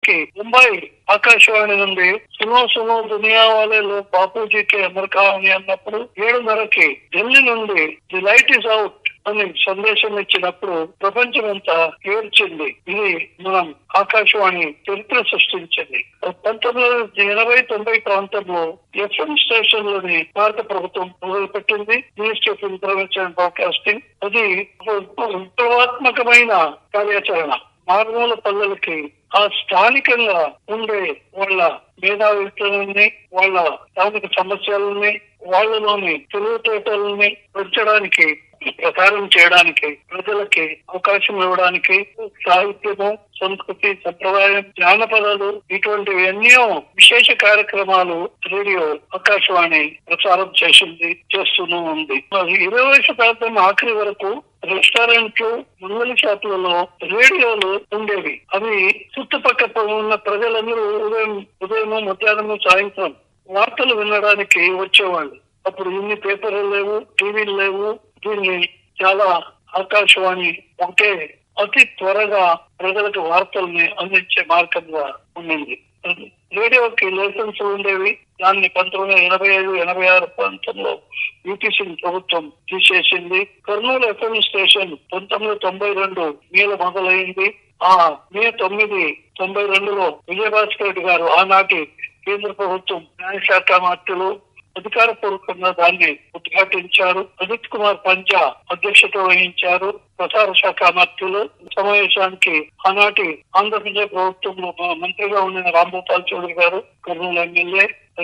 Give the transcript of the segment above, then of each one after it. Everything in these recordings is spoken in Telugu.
మనకి ముంబై ఆకాశవాణి నుండి సునో సునో దునియా వాలేలో బాపూజీకి అమెరికా అని అన్నప్పుడు ఏడున్నరకి ఢిల్లీ నుండి ది లైట్ ఇస్ అవుట్ అని సందేశం ఇచ్చినప్పుడు ప్రపంచమంతా ఏడ్చింది ఇది మనం ఆకాశవాణి చరిత్ర సృష్టించింది పంతొమ్మిది వందల ఎనభై తొంభై ప్రాంతంలో ఎఫ్ఎం స్టేషన్లని భారత ప్రభుత్వం మొదలుపెట్టింది మినిస్ట్రీ ఆఫ్ ఇన్ఫర్మేషన్ బ్రాడ్కాస్టింగ్ అది ఒక విప్లవాత్మకమైన కార్యాచరణ మారుమూల పల్లెలకి ఆ స్థానికంగా ఉండే వాళ్ళ మేధావిత్వాలని వాళ్ళ స్థానిక సమస్యలని వాళ్ళలోని తెలివితేటలని పెంచడానికి ప్రచారం చేయడానికి ప్రజలకి అవకాశం ఇవ్వడానికి సాహిత్యము సంస్కృతి సంప్రదాయం జానపదాలు ఇటువంటివి ఎన్నో విశేష కార్యక్రమాలు రేడియో ఆకాశవాణి ప్రసారం చేసింది చేస్తూనే ఉంది మరి ఇరవై శతాబ్దం ఆఖరి వరకు రెస్టారెంట్లు మంగళ షాపులలో రేడియోలు ఉండేవి అవి చుట్టుపక్కల ఉన్న ప్రజలందరూ ఉదయం ఉదయం మధ్యాహ్నం సాయంత్రం వార్తలు వినడానికి వచ్చేవాళ్ళు అప్పుడు ఇన్ని పేపర్లు లేవు టీవీలు లేవు దీన్ని చాలా ఆకాశవాణి ఒకటే అతి త్వరగా ప్రజలకు వార్తల్ని అందించే మార్గంగా ఉండింది రేడియోకి లైసెన్స్ ఉండేవి దాన్ని పంతొమ్మిది వందల ఎనభై ఐదు ఎనభై ఆరు ప్రాంతంలో యూటీసీ ప్రభుత్వం తీసేసింది కర్నూలు ఎఫ్ఎం స్టేషన్ పంతొమ్మిది వందల తొంభై రెండు మేల మొదలైంది ఆ మే తొమ్మిది తొంభై రెండులో విజయభాస్కర్ రెడ్డి గారు ఆనాటి కేంద్ర ప్రభుత్వం న్యాయశాఖ మంత్రులు అధికారపూర్వకంగా దాన్ని ఉద్ఘాటించారు అజిత్ కుమార్ పంజా అధ్యక్షత వహించారు ప్రసార శాఖ మంత్రులు సమావేశానికి ఆనాటి ఆంధ్రప్రదేశ్ ప్రభుత్వంలో మంత్రిగా ఉండిన రాంభూపాల్ చౌదరి గారు కర్నూలు ఎమ్మెల్యే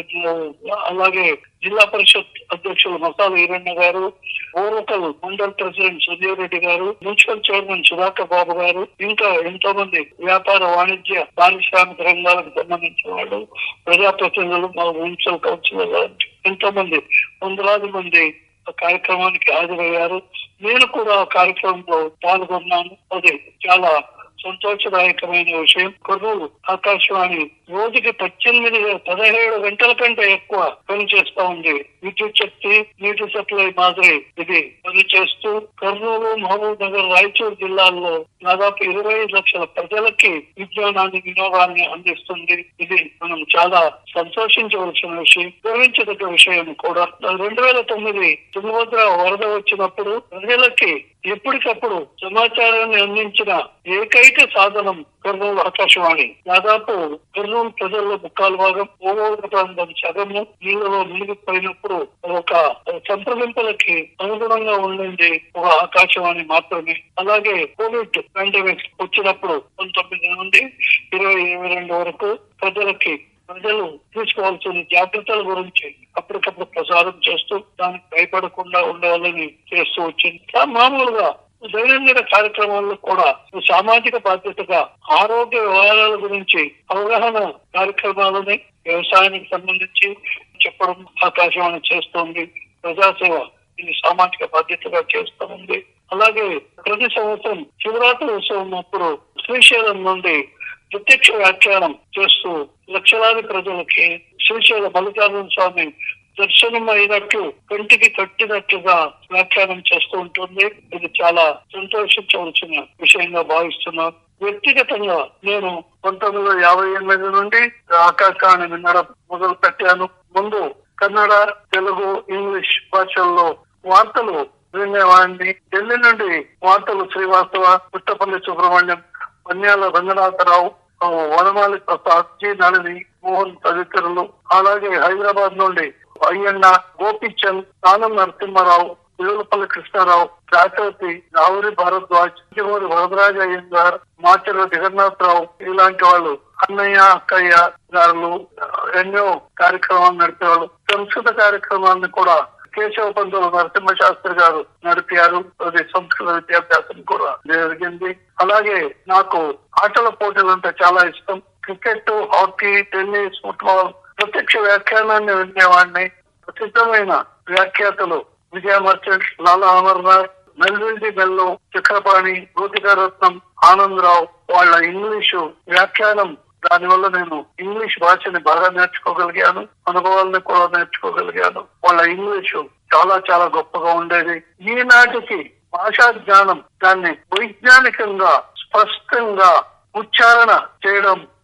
అలాగే జిల్లా పరిషత్ అధ్యక్షులు మసాల ఈరಣ್య గారు ఓరకల్ మండల్ ప్రెసిడెంట్ సుధీర్ రెడ్డి గారు మున్సిపల్ చైర్మన్ సుధాకర్ బాబు గారు ఇంకా ఎంతో మంది వ్యాపార వాణిజ్య పారిశ్రామిక రంగాలకు సంబంధించిన వాళ్ళు ప్రజాప్రతినిధులు మా మున్సిపల్ కౌన్సిలర్ ఎంతో మంది వందలాది మంది కార్యక్రమానికి హాజరయ్యారు నేను కూడా ఆ కార్యక్రమంలో పాల్గొన్నాను అది చాలా సంతోషదాయకమైన విషయం కర్నూలు ఆకాశవాణి రోజుకి పద్దెనిమిది పదిహేడు గంటల కంటే ఎక్కువ పని చేస్తా ఉంది విద్యుత్ శక్తి నీటి సప్లై మాదిరి ఇది పనిచేస్తూ కర్నూలు మహబూబ్ నగర్ రాయచూరు జిల్లాల్లో దాదాపు ఇరవై లక్షల ప్రజలకి విజ్ఞానాన్ని వినోదాన్ని అందిస్తుంది ఇది మనం చాలా సంతోషించవలసిన విషయం గర్వించదగ్గ విషయం కూడా రెండు వేల తొమ్మిది తుంగభద్ర వరద వచ్చినప్పుడు ప్రజలకి ఎప్పటికప్పుడు సమాచారాన్ని అందించిన ఏకైక సాధనం కర్నూలు ఆకాశవాణి దాదాపు కర్నూలు ప్రజల్లో ముక్కాలు భాగం ఓవోగ ప్రాంతం సగము నీళ్ళలో మునిగిపోయినప్పుడు ఒక సంప్రదింపులకి అనుగుణంగా ఉండింది ఒక ఆకాశవాణి మాత్రమే అలాగే కోవిడ్ పాండమిక్ వచ్చినప్పుడు పంతొమ్మిది నుండి ఇరవై ఇరవై రెండు వరకు ప్రజలకి ప్రజలు తీసుకోవాల్సిన జాగ్రత్తల గురించి అప్పటికప్పుడు ప్రసారం చేస్తూ దానికి భయపడకుండా ఉండాలని చేస్తూ వచ్చింది మామూలుగా దైనందిన కార్యక్రమాల్లో కూడా సామాజిక బాధ్యతగా ఆరోగ్య వ్యవహారాల గురించి అవగాహన కార్యక్రమాలని వ్యవసాయానికి సంబంధించి చెప్పడం ఆకాశవాణి చేస్తోంది ప్రజాసేవ ఇది సామాజిక బాధ్యతగా చేస్తూ ఉంది అలాగే ప్రతి సంవత్సరం శివరాత్రి ఉత్సవం అప్పుడు శ్రీశైలం నుండి ప్రత్యక్ష వ్యాఖ్యానం చేస్తూ లక్షలాది ప్రజలకి శ్రీశైల మల్లికార్జున స్వామి దర్శనం అయినట్లు కంటికి కట్టినట్లుగా వ్యాఖ్యానం చేస్తూ ఉంటుంది ఇది చాలా సంతోషించవలసిన విషయంగా భావిస్తున్నాను వ్యక్తిగతంగా నేను పంతొమ్మిది వందల యాభై ఎనిమిది నుండి ఆకాశాన్ని వినడం మొదలు పెట్టాను ముందు కన్నడ తెలుగు ఇంగ్లీష్ భాషల్లో వార్తలు వినేవాడిని ఢిల్లీ నుండి వార్తలు శ్రీవాస్తవ పుట్టపల్లి సుబ్రహ్మణ్యం పన్యాల రంగనాథరావు వనమాలి ప్రసాద్ జి నళిని మోహన్ తదితరులు అలాగే హైదరాబాద్ నుండి అయ్యన్న గోపిచంద్ ఆనం నరసింహారావు దేవులపల్లి కృష్ణారావు రాచవతి రావురి భరద్వాజ్ చివరి వరదరాజ అయ్యంగార్ మాచర్ల జగన్నాథరావు ఇలాంటి వాళ్ళు అన్నయ్య అక్కయ్య గారులు ఎన్నో కార్యక్రమాలు నడిపేవాళ్ళు సంస్కృత కార్యక్రమాలను కూడా కేశవ పంతులు నరసింహ శాస్త్రి గారు నడిపారు అది సంస్కృత విద్యాభ్యాసం కూడా జరిగింది అలాగే నాకు ఆటల పోటీలు అంటే చాలా ఇష్టం క్రికెట్ హాకీ టెన్నిస్ ఫుట్బాల్ ప్రత్యక్ష వ్యాఖ్యానాన్ని వినేవాడిని ప్రసిద్ధమైన వ్యాఖ్యాతలు విజయ మర్చెంట్ లాలా అమర్నాథ్ మెల్విల్డి బెల్లం చక్రపాణి రత్నం ఆనందరావు వాళ్ళ ఇంగ్లీషు వ్యాఖ్యానం దానివల్ల నేను ఇంగ్లీష్ భాషని బాగా నేర్చుకోగలిగాను అనుభవాలను కూడా నేర్చుకోగలిగాను వాళ్ళ ఇంగ్లీషు చాలా చాలా గొప్పగా ఉండేది ఈనాటికి భాషా జ్ఞానం దాన్ని వైజ్ఞానికంగా స్పష్టంగా ఉచ్చారణ చేయడం